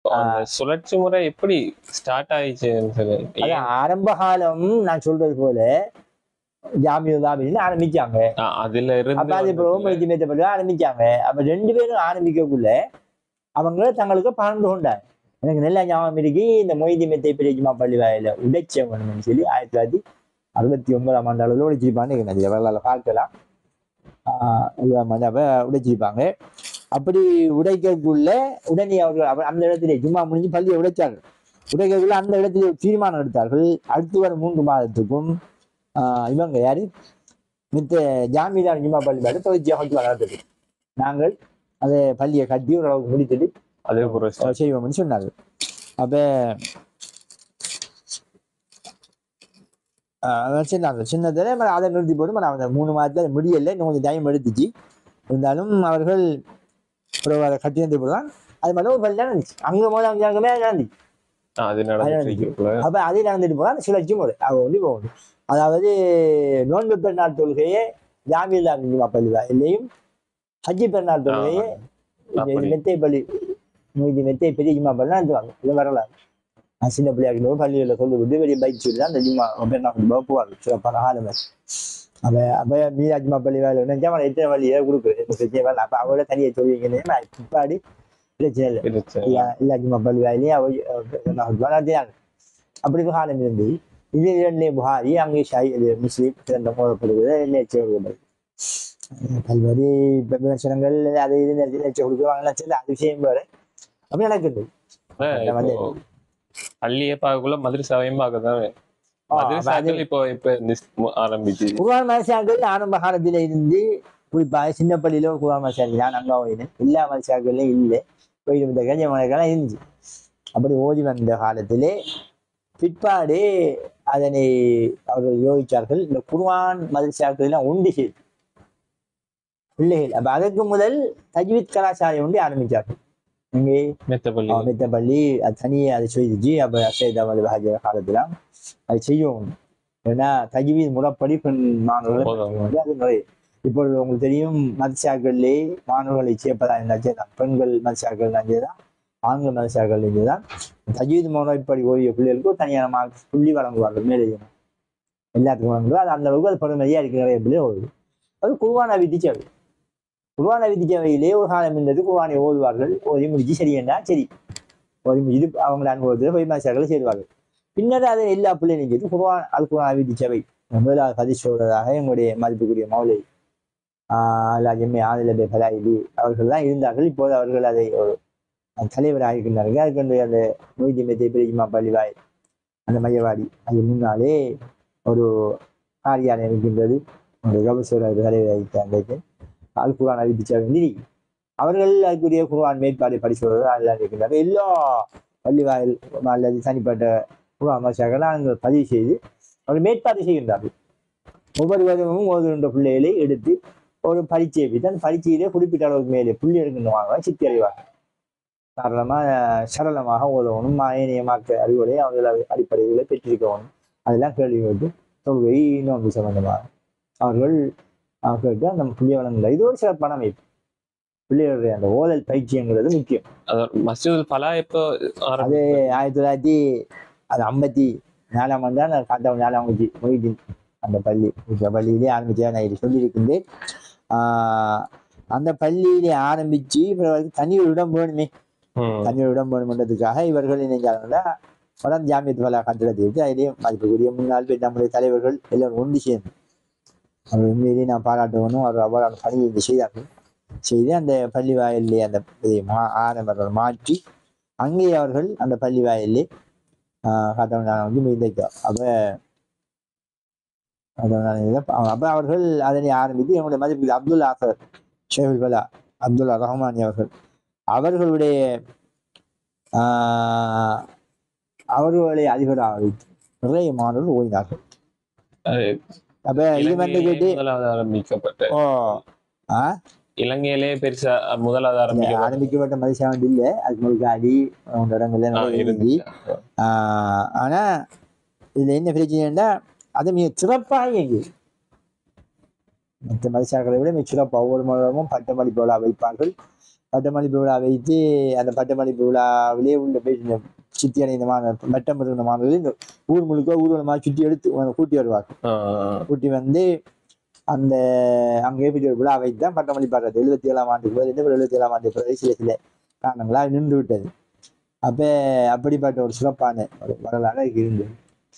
அந்த சுழற்சி முறை எப்படி ஸ்டார்ட் ஆயிடுச்சுன்னு சொல்லி அது ஆரம்ப காலம் நான் சொல்றது போல ஜாமியுல்லாபின்னு ஆரம்பிச்சாங்க ஆ, அதுல அப்ப அது இருந்து இப்போ மொய்தி மேத்தப்பள்ளி ஆரம்பிச்சாங்க அப்ப ரெண்டு பேரும் ஆரம்பிக்கக்குள்ள அவங்க தங்களுக்கு பகிர்ந்து கொண்டாங்க எனக்கு நல்ல ஞாபகம் இருக்கு இந்த மொய்தி மெத்தை பெரியஜிமா பள்ளி வாயில உடைச்சவன் சொல்லி ஆயிரத்தி தொள்ளாயிரத்தி அறுபத்தி ஒன்பதாம் ஆண்டு அளவில் உடைச்சிருப்பான்னு எனக்கு அந்த வரலாறு பார்க்கலாம் ஆஹ் இருபதாம் ஆண்டு அப்ப உடைச்சிருப்பாங்க அப்படி உடைக்கக்குள்ள உடனே அவர்கள் அவ- அந்த இடத்துல ஜும்மா முடிஞ்சு பள்ளியை உடைச்சார்கள் உடைக்கக்குள்ள அந்த இடத்துல ஒரு தீர்மானம் எடுத்தார்கள் அடுத்து வரும் மூன்று மாதத்துக்கும் ஆஹ் இவங்க யாரு மித்த ஜாமீதார் ஜும்மா பள்ளி பாட்டு தொடர்ச்சியாக ஹஜ் வளர்த்தது நாங்கள் அதை பள்ளியை கட்டி ஓரளவுக்கு முடித்துட்டு அதே ஒரு அஹ் செய்வோம்னு சொன்னாங்க அப்ப ஆஹ் அதான் சொன்னாங்க சின்னதில் மறு அதை நிறுத்தி போட்டு மறு அந்த மூணு மாதத்துல முடியல இன்னும் கொஞ்சம் டைம் எடுத்துச்சு இருந்தாலும் அவர்கள் அப்புறம் அதை கட்டி வந்து போடுவான் அது மட்டும் ஒரு பள்ளி தான் இருந்துச்சு அங்கே போது அங்கே அங்கே நடந்துச்சு ஆ, அது நடந்துட்டு இருக்குள்ள அப்ப அதே நடந்துட்டு போனா சுழற்சி முறை அவ ஒண்டி போகணும் அதாவது நோன்பு பெருநாள் தொழுகையே ஜாமியல்லா பள்ளி இல்லையும் ஹஜ்ஜி பெருநாள் தொழுகையே அப்படி. மெத்தை பள்ளி இது மெத்தை பெரிய ஜிம்மா பள்ளி நடத்துவாங்க இது வரலாறு நான் சின்ன பிள்ளையா இருக்கும் பள்ளிகளில் சொல்லி விட்டு பெரிய பைக் சொல்லி தான் அந்த ஜிம்மா பெருநாள் கொண்டு போவாங்க சிறப்பான ஆளுமை அப்ப அப்ப மீரா ஜிம்மா பள்ளி வேலை நினைச்சா அவன் எத்தனை வழியை கொடுக்குறேன் பிரச்சனை வரல அப்ப அவளை தனியாக சொல்லுவீங்கன்னு நான் பிற்பாடு பிரச்சனை இல்லை இருந்துச்சு. இல்ல இல்ல ஜும்மா பள்ளி வாயிலே அவ அப்படி ஒரு காலம் இருந்து இது இரண்டே புகாரி அங்கே ஷாய் இது முஸ்லீம் சிறந்த மோதப்படுகிறது நேற்று பல்வேறு விமர்சனங்கள் அது இது நேற்று கொடுக்குவாங்க சரி அது விஷயம் வேறு அப்படி நடக்குது இப்போ வந்து பள்ளியே பார்க்கக்குள்ள மதுரசாவையும் பார்க்கதான் ஆ, மதுரசாக்கள் இப்போ இப்ப இந்த ஸ்- ஆரம்பிச்சு குர்ஆன் மதசாக்கள் ஆரம்ப காலத்துல இருந்து குறிப்பாக சின்ன பள்ளியில ஒரு குர்ஆன் மதசாக்கள் நான் அங்கே ஓடினேன் எல்லா மதசாக்கள்லையும் இல்லை போய் இந்த கஞ்சமனைக்கெல்லாம் இருந்துச்சு அப்படி ஓடி வந்த காலத்திலே பிற்பாடு அதனை அவர்கள் யோசித்தார்கள் இந்த குர்ஆன் மதரசாக்கள் எல்லாம் உண்டு செய்து பிள்ளைகள் அப்ப அதற்கு முதல் தஜ்வீத் கலாச்சாரம் ஒன்று ஆரம்பிச்சார்கள் இங்கே மெத்த பள்ளி மித்த பள்ளி அது தனியே அதை செய்துச்சு அப்ப அசைத் அமது ஹாஜர் காலத்துல அது செய்யும் ஏன்னா தஜ்வீத் முறைப்படி பெண் மாணவர்கள் போதும். வந்து அது நிறைய இப்பொழுது உங்களுக்கு தெரியும் மதசாக்கள்லே மாணவர்களை சேர்ப்பதா இருந்தாச்சு தான் பெண்கள் மதசாக்கள் தான் ஆண்கள் மதசாக்கள் தான் தஜ்வீத் முறைப்படி ஓடிய பிள்ளைகளுக்கு ஒரு தனியான மார்க் புள்ளி வழங்குவார்கள் மேலே எல்லாத்துக்கும் வழங்குவாங்க அது அந்த அளவுக்கு அது பெருமதியாக இருக்கு நிறைய பிள்ளை ஓடுது அது குருவான விதிச்சவை குருவான விதிச்சவையிலே ஒரு காலம் இருந்தது குருவானை ஓதுவார்கள் ஓதி முடிச்சு சரி என்ன சரி ஓதி முடிச்சு அவங்கள அனுபவத்தில் போய் மதசாக்களை சேருவார்கள் பின்னர் அதை எல்லா பிள்ளைகளும் சேர்த்து குருவான் அல் குருவான் விதிச்சவை முதலாவது பதிவு சொல்றதாக எங்களுடைய மதிப்புக்குரிய மௌலை ஆஹ் எம்ஏ ஆதிலபே பலாயிலி அவர்கள் தான் இருந்தார்கள் இப்போது அவர்கள் அதை ஒரு தலைவராக இருக்கின்றார்கள் அதுக்கு அந்த நோய்தி மெத்தை பெரியமா பள்ளிவாய் அந்த மையவாடி அது முன்னாலே ஒரு காரியாலயம் இருக்கின்றது ஒரு கபசுர தலைவராக அன்றைக்கு அல் குரான் அறிவிச்ச நிதி அவர்கள் அதுக்குரிய குர்ஆன் மேற்பாடு படிச்சவர்கள் அதெல்லாம் இருக்கின்றார்கள் எல்லா பள்ளிவாயில் அல்லது தனிப்பட்ட குர்ஆன் மசாக்களை நாங்கள் பதிவு செய்து அவர்கள் மேற்பாடு செய்கின்றார்கள் ஒவ்வொரு வருடமும் ஓதுகின்ற பிள்ளைகளை எடுத்து ஒரு பரீட்சையை வைத்து அந்த பரீட்சையிலே குறிப்பிட்ட அளவுக்கு மேலே புள்ளி எடுக்கின்றவாங்க சித்தி அறிவாங்க காரணமாக சரளமாக உதவணும் மாயனியமாக்க அறிவுரை அவர்கள் அடிப்படைகளை பெற்றிருக்கணும் அதெல்லாம் கேள்வி கேட்டு தொழுகை நோன்பு சம்பந்தமாக அவர்கள் ஆஹ், கேட்டு அந்த புள்ளிய வழங்குகிறார் இது ஒரு சிறப்பான அமைப்பு பிள்ளைகளுடைய அந்த ஓதல் பயிற்சிங்கிறது முக்கியம் அதான் மஸ்ஜிதுல் பலா எப்போ அது ஆரம்பிச்சு ஆயிரத்தி தொள்ளாயிரத்தி அது ஐம்பத்தி நாலாம் ஆண்டு தான் நான் காத்தவன் நாலாம் வகுப்பு மொய்தீன் அந்த பள்ளி இந்த பள்ளியிலே ஆரம்பிச்சா நான் இது சொல்லியிருக்கின்றேன் ஆஹ் அந்த பள்ளியிலே ஆரம்பிச்சு பிறகு தனி ஒரு இடம் வேணுமே ம். தனி ஒரு இடம் வேணுமென்றதுக்காக இவர்கள் இணைஞ்சாங்கன்னா வடம் ஜாமியத் வலா கட்டிடத்தை எடுத்து அதிலே மதிப்புக்குரிய முன்னாள் பேர் நம்முடைய தலைவர்கள் எல்லோரும் ஒன்று சேர்ந்து அவர் உண்மையிலேயே நான் பாராட்டணும் அவர் அவரான பணியை இங்கே செய்தார்கள் செய்து அந்த பள்ளி வாயிலே அந்த இதை மா ஆரம்பர்கள் மாற்றி அங்கே அவர்கள் அந்த பள்ளி வாயிலே காத்தவன் வந்து மிதைக்கிறார் அப்ப அப்ப அவர்கள் அதனை ஆரம்பித்து எங்களுடைய மதிப்பு அப்துல் ஆசர் ஷேகுல் பலா அப்துல்லா ரஹ்மானி அவர்கள் அவர்களுடைய ஆஹ், அவர்களை அதிபராக வைத்து நிறைய மாணவர்கள் ஓடினார்கள் அது அப்ப இது வந்து இலங்கையிலே கேட்டு முதலாவது ஆரம்பிக்கப்பட்ட ஓ ஆ இலங்கையிலே பெருசா முதலாவது ஆரம்பிக்கப்பட்ட ஆரம்பிக்கப்பட்ட மதிசாவண்ட் இல்லை அதுக்கு முழுக்காடி அந்த இடங்கள்ல ஆ, நிறைய இருந்துச்சு. இருந்துச்சு ஆஹ் ஆனா இதுல என்ன பிரச்சனைன்னா அது மிக சிறப்பாக இயங்குது மற்ற மதிச்சாக்களை விட மிச்சிறப்பாக ஒவ்வொரு மாதமும் பட்டமளிப்பு விழா வைப்பார்கள் பட்டமளிப்பு விழா வைத்து அந்த பட்டமளிப்பு விழாவிலே உள்ள போய் இந்த சுத்தி அடைந்த மாணவர் மட்டம் இருந்த மாணவர்கள் இந்த ஊர் முழுக்க ஊர்வலமாக சுற்றி எடுத்து வந்து கூட்டி வருவார்கள் ஆ, கூட்டி வந்து அந்த அங்கே போய் ஒரு விழா வைத்து தான் பட்டமளிப்பாடுறது எழுபத்தி ஏழாம் ஆண்டு போது இந்த எழுபத்தி ஏழாம் ஆண்டு பிறகு சில சில காரணங்களால் நின்று விட்டது அப்ப அப்படிப்பட்ட ஒரு சிறப்பான ஒரு வரலாறு அதுக்கு இருந்தது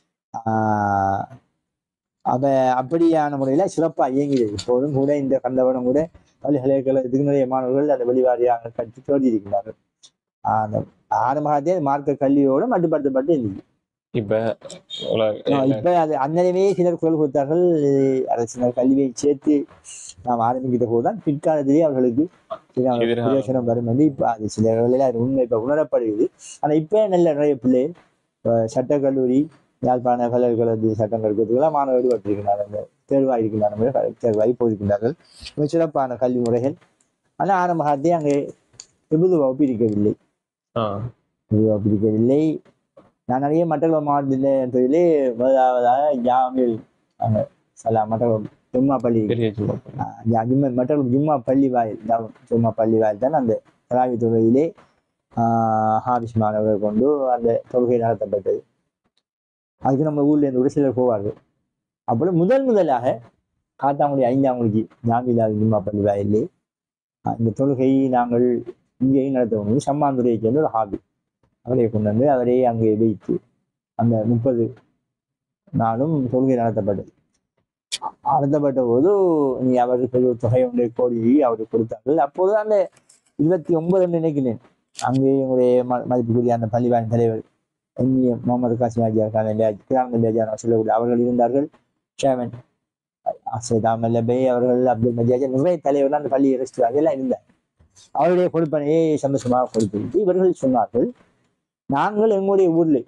ஆஹ் அப்ப அப்படியான முறையில சிறப்பா இயங்கியது இப்போதும் கூட இந்த கண்டவனம் கூட பல்கலைக்கழகத்துக்கு நிறைய மாணவர்கள் அந்த வெளிவாரியாக கற்று தோன்றியிருக்கிறார்கள் ஆஹ் அந்த ஆரம்பகாலத்தே மார்க்க கல்வியோடு மட்டுப்படுத்தப்பட்டு இருந்தது இப்ப உலக- ஆஹ் இப்ப அது அந்நேரமே சிலர் குரல் கொடுத்தார்கள் அதை சிலர் கல்வியை சேர்த்து நாம் ஆரம்பிக்கிற போதுதான் பிற்காலத்திலே அவர்களுக்கு சில எதிராக. பிரயோசனம் வரும் என்று இப்ப அது சில வேளையில அது உண்மை இப்ப உணரப்படுகிறது ஆனா இப்ப நல்ல நிறைய பிள்ளைகள் இப்ப சட்டக்கல்லூரி யாழ்ப்பாண பல்கலைக்கழக சட்டம் கற்கிறதுக்கெல்லாம் மாணவர்கள் ஈடுபட்டிருக்கிறார்கள் அந்த தேர்வாயிருக்கிறார்கள் தேர்வாகி போயிருக்கிறார்கள் மிக சிறப்பான கல்வி முறைகள் ஆனா ஆரம்ப காலத்தே அங்கே விபுது வகுப்பு இருக்கவில்லை ஆ, விபுது வகுப்பு இருக்கவில்லை நான் நிறைய மட்டக்களப்பு மாவட்டத்திலே முதலாவதாக ஜாமில் அங்கே சலா மட்டக்களப்பு ஜும்மா பள்ளி பெரிய சும்மா ஆஹ் ஜா- ஜும்மா மட்டக்களப்பு ஜும்மா பள்ளி வாயில் ஜா- ஜும்மா பள்ளி வாயில் தான் அந்த தலாவி தொழுகையிலே ஆஹ் ஹாபிஸ் மாணவர்கள் கொண்டு அந்த தொழுகை நடத்தப்பட்டது அதுக்கு நம்ம ஊர்ல இருந்து ஒரு சிலர் போவார்கள் அப்புறம் முதல் முதலாக காத்தாங்குடி ஐந்தாங்குடிக்கு ஜாமிலா ஜும்மா பள்ளி வாயிலே ஆஹ் இந்த தொழுகை நாங்கள் இங்கேயும் நடத்தணும் சம்மாந்துறையை சேர்ந்த ஒரு ஹாபி அவரை கொண்டு வந்து அவரை அங்கே வைத்து அந்த முப்பது நாளும் தொழுகை நடத்தப்பட்டது நடத்தப்பட்ட போது நீ அவருக்கு ஒரு தொகை ஒன்றை கோடி அவருக்கு கொடுத்தார்கள் அப்போது அந்த இருபத்தி ஒன்பது நினைக்கிறேன் அங்கே எங்களுடைய ம- மதிப்புக்குரிய அந்த பள்ளிவாயின் தலைவர் எம்ஏ முகமது காசிம் ஆஜியார் கிராம பேஜார் சொல்லக்கூடிய அவர்கள் இருந்தார்கள் ஷேமன் ஆசிரியர் அமல்லபை அவர்கள் அப்துல் மஜாஜ் நிறைய தலைவர்கள் அந்த பள்ளி ரெஸ்டாரண்ட் எல்லாம் இருந்தார் அவருடைய கொடுப்பனையை சந்தோஷமாக கொடுத்து இவர்கள் சொன்னார்கள் நாங்கள் எங்களுடைய ஊரில்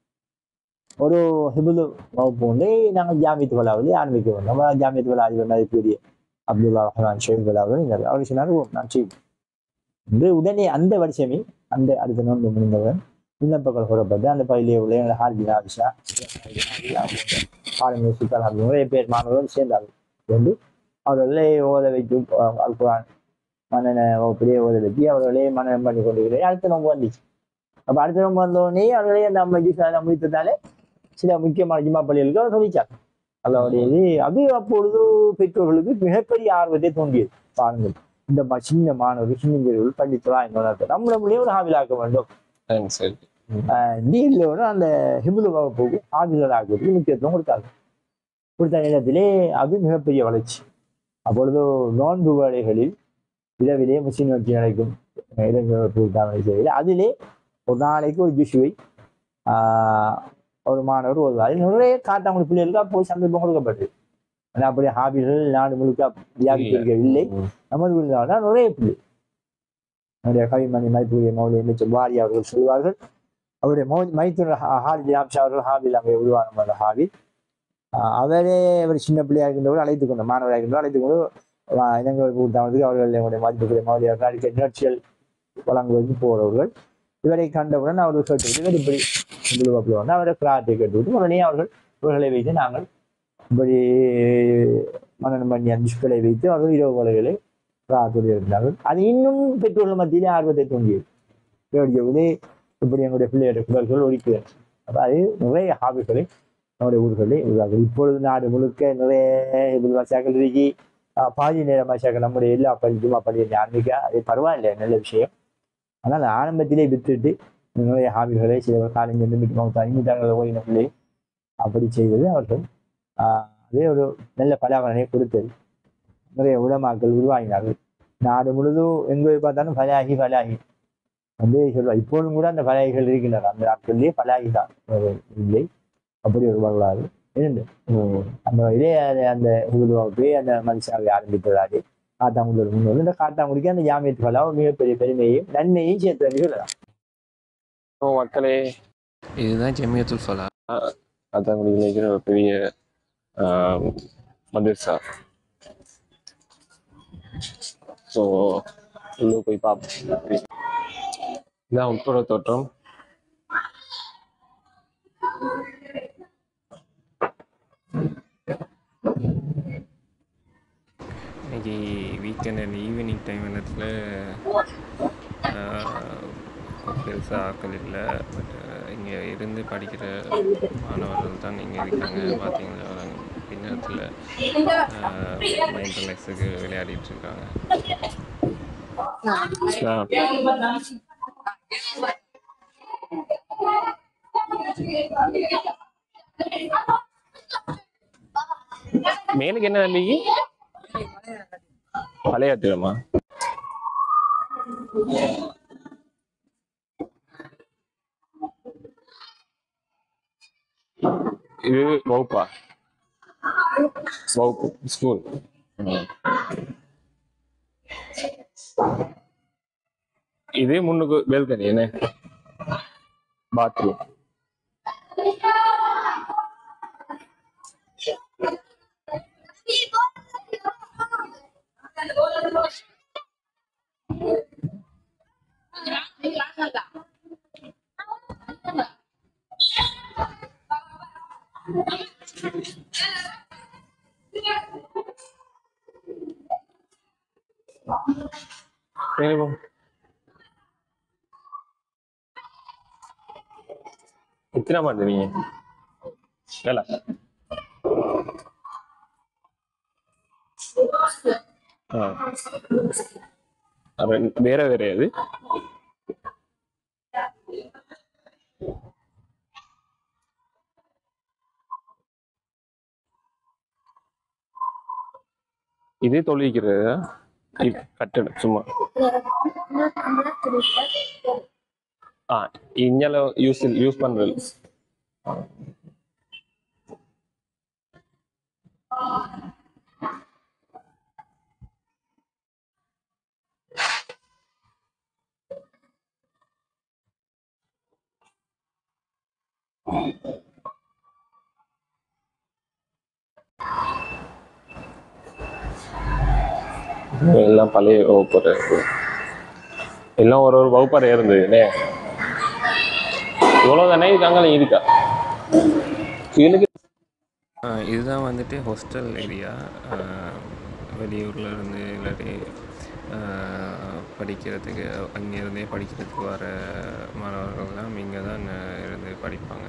ஒரு ஹிபுது வகுப்பு ஒன்றை நாங்கள் ஜாமியத்து விழாவில் ஆரம்பிக்க வேண்டும் நம்ம ஜாமியத்து விழா அதிபர் மதிப்புரிய அப்துல்லா ரஹ்மான் ஷேக் விழாவில் இருந்தார் அவர் சொன்னார் "ஓ, நான் செய்வோம் என்று உடனே அந்த வருஷமே அந்த அடுத்த நோன்பு முடிந்தவுடன் விண்ணப்பங்கள் கூறப்பட்டு அந்த பள்ளியை உள்ள எங்கள் ஹார்ஜி ஆபிஷா பாடங்கள் சுல்தான் அப்படி நிறைய பேர் மாணவர்கள் சேர்ந்தார்கள் சேர்ந்து அவர்களை ஓத வைத்து அஹ், அல்குரான் மன்னனை வகுப்பிலே ஓத வச்சு அவர்களே மன்னனம் பண்ணி கொண்டிருக்கிறேன் அடுத்த நோன்பு வந்துச்சு அப்ப அடுத்த நோன்பு வந்தோடனே அவர்களே அந்த மஜிசால முடித்ததாலே சில முக்கியமான ஜிம்மா பள்ளிகளுக்கு அவர் சொல்லிச்சார் அதோடைய இது அது அப்பொழுது பெற்றோர்களுக்கு மிகப்பெரிய ஆர்வத்தை தோன்றியது பாருங்கள் இந்த ம- சின்ன மாணவர்கள் சின்ன பேர்கள் பள்ளித்துறா என்ன நம்மளே ஒரு ஹாபிலாக்க வேண்டும் சரி, சரி நீலோட அந்த ஹிபுல வகுப்புக்கு ஆதிலாக்குவதற்கு முக்கியத்துவம் கொடுத்தாங்க கொடுத்த நேரத்திலே அது மிகப்பெரிய வளர்ச்சி அப்பொழுது நோன்பு வேலைகளில் இரவிலே முஸ்லிம் நோக்கி நடக்கும் இளைஞர்கள் செய்யல அதிலே ஒரு நாளைக்கு ஒரு ஜிஷுவை ஒரு மாணவர் ஒரு வாரி நிறைய காட்டாங்குடி பிள்ளைகளுக்கு போய் சந்தர்ப்பம் கொடுக்கப்பட்டது ஆனா அப்படி ஹாபிகள் நாடு முழுக்க வியாபித்திருக்கவில்லை ம். நமது ஊரில் நிறைய பிள்ளை நம்முடைய கவிமணி மைத்துரிய மௌலி என்ற வாரி அவர்கள் சொல்வார்கள் அவருடைய மௌ மைத்துனர் ஹாரி ஆம்ஷா அவர்கள் ஹாபில் அங்கே உருவான அந்த ஹாபி ஆஹ் அவரே அவர் சின்ன பிள்ளையாக இருக்கின்றவர் அழைத்து கொண்டு மாணவராக இருக்கின்றவர் அழைத்து கொண்டு ஆஹ் இனங்களுக்கு கொடுத்தவர்களுக்கு அவர்கள் எங்களுடைய மதிப்புக்குரிய மௌலி அவர்கள் அடிக்க நிகழ்ச்சிகள் வழங்குவதற்கு போகிறவர்கள் இவரை கண்டவுடன் அவர்கள் கேட்டு இவர் இப்படி உங்களுக்கு வந்து அவரை பிரார்த்தை கேட்டுவிட்டு உடனே அவர்கள் இவர்களை வைத்து நாங்கள் இப்படி மன்னன் பண்ணி அந்த துஷ்களை வைத்து அவர்கள் இரவு கொலைகளை பிரார்த்தனை இருந்தார்கள் அது இன்னும் பெற்றோர்கள் மத்தியிலே ஆர்வத்தை தூண்டியது கேட்கவில்லை இப்படி எங்களுடைய பிள்ளைகளுடைய குரல்கள் ஒழிக்கிறது அப்ப அது நிறைய ஹாபிகளை நம்முடைய ஊர்களில் உருவாக்குது இப்பொழுது நாடு முழுக்க நிறைய விமர்சகர்கள் இருக்கி ஆஹ் பாதி நேர மாசாக்கள் நம்முடைய எல்லா பள்ளி ஜும்மா பள்ளியை ஆரம்பிக்க அது பரவாயில்லை நல்ல விஷயம் ஆனால் ஆரம்பத்திலே விட்டுட்டு நிறைய ஹாபிகளை சில காலம் சென்று மிக்க ஐநூற்றாண்டு ஓடின பிள்ளை அப்படி செய்தது அவர்கள் ஆஹ் அதே ஒரு நல்ல பலாபலனை கொடுத்தது நிறைய உலமாக்கள் உருவாகினார்கள் நாடு முழுதும் எங்கே பார்த்தாலும் பலாகி பலாகி வந்து சொல்லுவார் இப்போதும் கூட அந்த பலாகிகள் இருக்கின்றன அந்த நாட்களிலே பலாகி தான் ஒரு இல்லை அப்படி ஒரு வரலாறு இருந்து ம். அந்த வகையிலே அது அந்த உருவாக்கி அந்த மனுஷாவை ஆரம்பித்ததாரு காத்தாங்குடி முன்னோர் இந்த காத்தாங்குடிக்கு அந்த ஜாமியத்து பலா ஒரு மிகப்பெரிய பெருமையையும் நன்மையையும் சேர்த்து சொல்லலாம் ஓ, மக்களே இதுதான் ஜெமியத்துல் ஃபலா அதான் இருக்கிற ஒரு பெரிய ஆஹ், மதர்சா ஸோ உள்ளே போய் பார்ப்போம் இதான் உட்புற தோற்றம் ஈவினிங் டைம் நேரத்தில் பெருசாக ஆக்கள் இல்லை பட் இங்கே இருந்து படிக்கிற மாணவர்கள் தான் இங்கே இருக்காங்க பார்த்தீங்களா பின்னத்தில் மைண்ட் ரிலாக்ஸுக்கு விளையாடிட்டு இருக்காங்க மேலுக்கு என்ன தம்பி விளையாட்டுமா இது வகுப்பா வகுப்பு ஸ்கூல் இது முன்னுக்கு வெல்கனி என்ன பாத்ரூம் சரி போ எத்தனை மாட்டு நீங்க வேலை ஆ அப்ப வேற வேற அது இது தொழிக்கிறதா கட்டடம் சும்மா ஆ இங்கல யூஸ் யூஸ் பண்றது எல்லாம் பழைய வகுப்பறை எல்லாம் ஒரு ஒரு வகுப்பறை இருந்ததுண்ணே இவ்வளோ தானே இது அங்கே இருக்கா இவனுக்கு ஆஹ் இதுதான் வந்துட்டு ஹாஸ்டல் ஏரியா வெளியூரில் இருந்து இல்லாட்டி ஆஹ் படிக்கிறதுக்கு அங்கேருந்தே படிக்கிறதுக்கு வர மாணவர்கள்லாம் இங்கே தான் இருந்து படிப்பாங்க